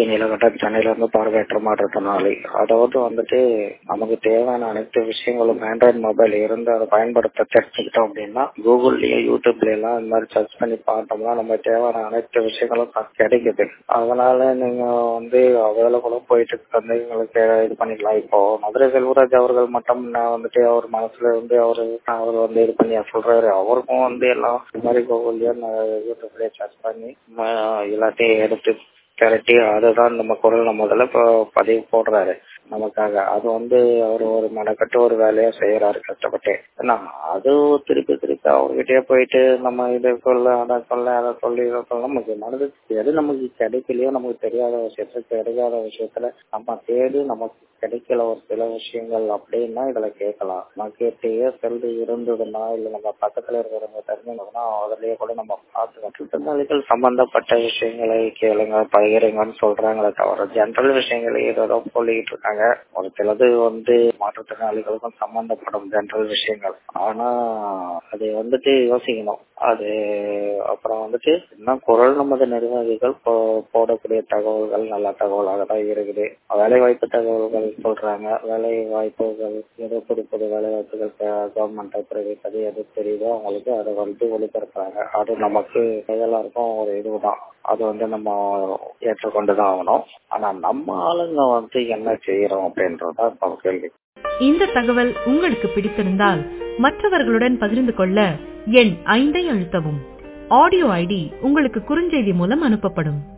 நீலகண்டன் சென்னையில இருந்து பார்வையற்ற மாற்றுத்திறனாளி அதாவது வந்துட்டு நமக்கு தேவையான அனைத்து விஷயங்களும் ஆண்ட்ராய்டு மொபைல் இருந்து அதை பயன்படுத்த தெரிஞ்சுக்கிட்டோம் அப்படின்னா கூகுள்லயும் யூடியூப்ல எல்லாம் இந்த மாதிரி சர்ச் பண்ணி பார்த்தோம்னா நம்ம தேவையான அனைத்து விஷயங்களும் கிடைக்குது அதனால நீங்க வந்து அவைலபிளா போயிட்டு வந்து எங்களுக்கு இது பண்ணிக்கலாம் இப்போ மதுரை செல்வராஜ் அவர்கள் மட்டும் நான் வந்துட்டு அவர் மனசுல இருந்து அவரு அவர் வந்து இது பண்ணி சொல்றாரு அவருக்கும் வந்து எல்லாம் இந்த மாதிரி கூகுள்லயோ யூடியூப்லயோ சர்ச் பண்ணி எல்லாத்தையும் எடுத்து திரட்டி அதுதான் நம்ம குரல் முதல்ல இப்போ பதிவு போடுறாரு நமக்காக அது வந்து அவர் ஒரு மெனக்கட்டு ஒரு வேலையா செய்யறாரு கஷ்டப்பட்டு ஏன்னா அது திருப்பி திருப்பி அவர்கிட்டயே போயிட்டு நம்ம இதை சொல்ல அதை சொல்ல அதை சொல்லி இதை சொல்ல நமக்கு மனது எது நமக்கு கிடைக்கலையோ நமக்கு தெரியாத விஷயத்துல கிடைக்காத விஷயத்துல நம்ம தேடி நமக்கு கிடைக்கல ஒரு சில விஷயங்கள் அப்படின்னா இதுல கேட்கலாம் நான் கேட்டையே செல்வி இருந்ததுன்னா இல்ல நம்ம பக்கத்துல இருக்கிறவங்க தெரிஞ்சதுன்னா அதுலயே கூட நம்ம பார்த்துக்கலாம் திட்டநாளிகள் சம்பந்தப்பட்ட விஷயங்களை கேளுங்க பகிருங்கன்னு சொல்றாங்களே தவிர ஜென்ரல் விஷயங்களை ஏதோ சொல்லிக்கிட்டு இருக்காங்க ஒரு சிலது வந்து மாற்றுத்திறனாளிகளுக்கும் சம்பந்தப்படும் ஜென்ரல் விஷயங்கள் ஆனா அது வந்துட்டு யோசிக்கணும் அது அப்புறம் வந்துட்டு இன்னும் குரல் நமது நிர்வாகிகள் போடக்கூடிய தகவல்கள் நல்ல தகவலாக தான் இருக்குது வேலை வாய்ப்பு தகவல்கள் சொல்றாங்க வேலை வாய்ப்புகள் ஏதோ புது புது வேலை வாய்ப்புகள் கவர்மெண்ட் பிரைவேட் அது எது தெரியுதோ அவங்களுக்கு அதை வந்து ஒளிபரப்புறாங்க அது நமக்கு எல்லாருக்கும் ஒரு இதுதான் அது வந்து நம்ம ஏற்றுக்கொண்டுதான் ஆகணும் ஆனா நம்ம ஆளுங்க வந்து என்ன செய்யறோம் அப்படின்றதான் இப்போ கேள்வி இந்த தகவல் உங்களுக்கு பிடித்திருந்தால் மற்றவர்களுடன் பகிர்ந்து கொள்ள எண் ஐந்தை அழுத்தவும் ஆடியோ ஐடி உங்களுக்கு குறுஞ்செய்தி மூலம் அனுப்பப்படும்